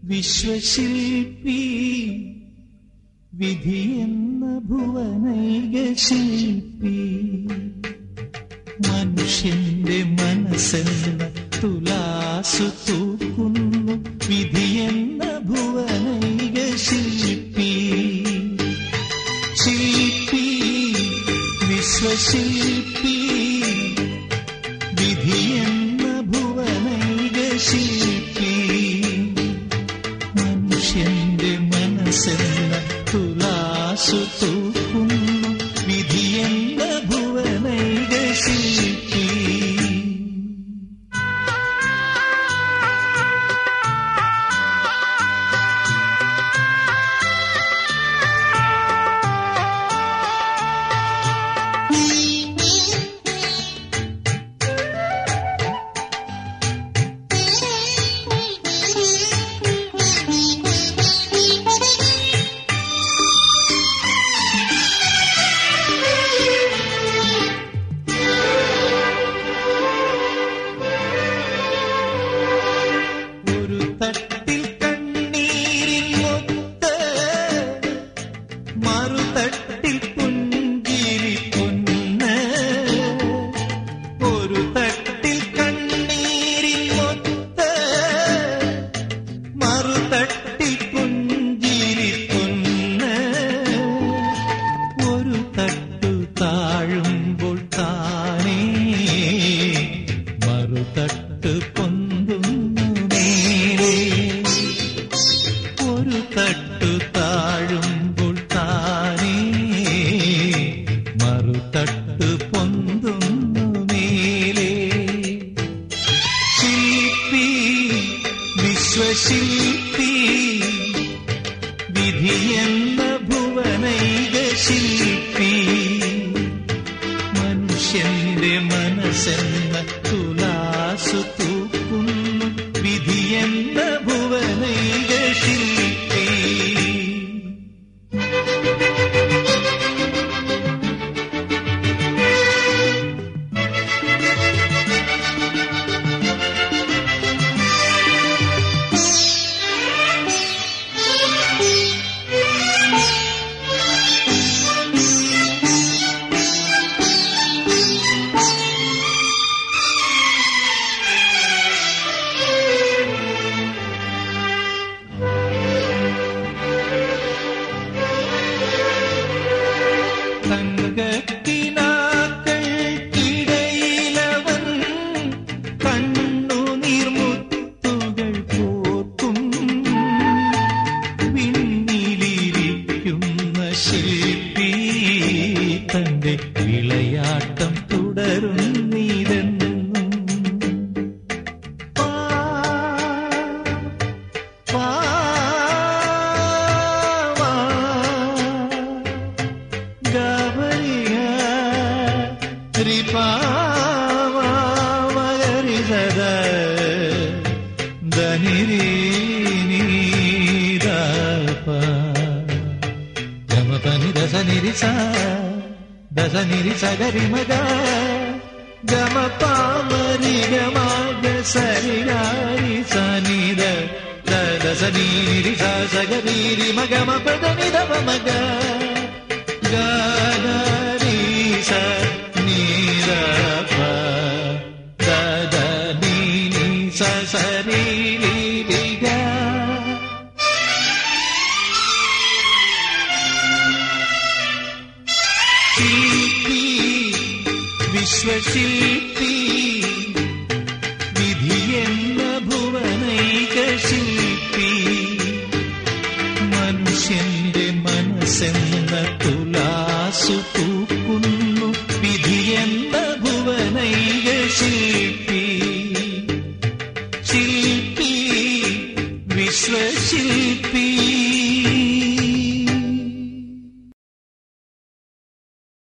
വിശ്വശില്പി വിധിയെന്ന ഭുവനൈക ശില്പി മനുഷ്യന്റെ മനസ്സെന്ന തുലാസു തൂക്കുന്നു വിധിയെന്ന ഭുവനൈക ശില്പി ശില്പി വിശ്വശില്പി വിധിയെന്ന ഭുവനൈക ശില്പി മനുഷ്യന്റെ മനസ്സെന്ന തുലാസു തൂക്കുന്നു വിധിയെന്ന ഭുവനൈക ശില്പി ഒരു തട്ടിൽ കണ്ണീരിൽ മൊത്ത് മറുതട്ടിൽ പുഞ്ചിരി പൊന്ന് ഒരു തട്ടിൽ കണ്ണീരിൽ മൊത്ത് മറുതട്ടിൽ പുഞ്ചിരി പൊന്ന് ഒരു തട്ടു താഴുമ്പോൾ താനേ മറുതട്ട് പൊന്തുന്നു മേലേ ഒരു തട്ടു താഴുമ്പോൾ താനേ മറുതട്ട് പൊന്തുന്നു മേലേ ശില്പി വിശ്വശില്പി വിധിയെന്ന ഭുവനൈക ശില്പി മനുഷ്യന്റെ മനസ്സെന്ന തുലാസു തൂക്കുന്നു വിധിയെന്ന ഭുവനൈക ശില്പി തങ്കക്കിനാക്കൾക്കിടയിലവൻ കണ്ണുനീർമുത്തുകൾ കോർക്കും വിണ്ണിലിരിക്കുന്ന ശില്പി തന്റെ വിളയാട്ടം തുടരുന്നിതെന്നും പാ പാ വാ ഗബരിയ രിപാവരി സദ ധനിരി ഗമ പനി ദശ നിരി സ ദശ നിരി സഗരി മഗ ഗമ പാമരി ഗമാഗ സരി ഗാരി സനിത ദശ നീരി സ സഗരി മഗമ പദ നിധ മഗ ഗാരി സ നീര പ ദദ നീ സ സരി രി ഗ ശില്പി വിശ്വശില്പി വിധിയെന്ന ഭുവനൈക ശില്പി മനുഷ്യന്റെ മനസ്സെന്ന തുലാസു തൂക്കുന്നു വിധിയെന്ന ഭുവനൈക ശില്പി ശില്പി വിശ്വശില്പി